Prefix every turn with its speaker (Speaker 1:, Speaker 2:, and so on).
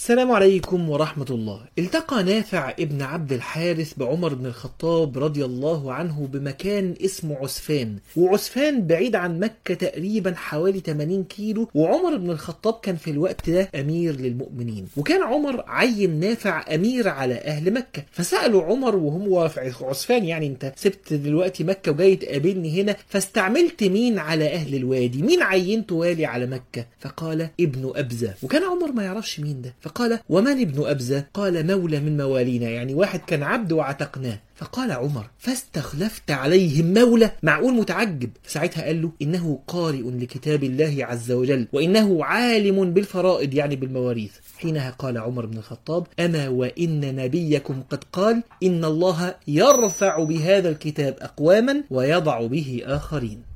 Speaker 1: السلام عليكم ورحمة الله التقى نافع ابن عبد الحارث بعمر بن الخطاب رضي الله عنه بمكان اسمه عسفان وعسفان بعيد عن مكة تقريبا حوالي 80 كيلو وعمر بن الخطاب كان في الوقت ده أمير للمؤمنين وكان عمر عين نافع أمير على أهل مكة فسألوا عمر وهم في عسفان يعني أنت سبت دلوقتي مكة وجاي تقابلني هنا فاستعملت مين على أهل الوادي مين عينت والي على مكة فقال ابن أبزة وكان عمر ما يعرفش مين ده فقال ومن ابن أبزة قال مولى من موالينا يعني واحد كان عبد وعتقناه فقال عمر فاستخلفت عليهم مولى معقول متعجب فساعتها قال له إنه قارئ لكتاب الله عز وجل وإنه عالم بالفرائض يعني بالمواريث حينها قال عمر بن الخطاب أما وإن نبيكم قد قال إن الله يرفع بهذا الكتاب أقواما ويضع به آخرين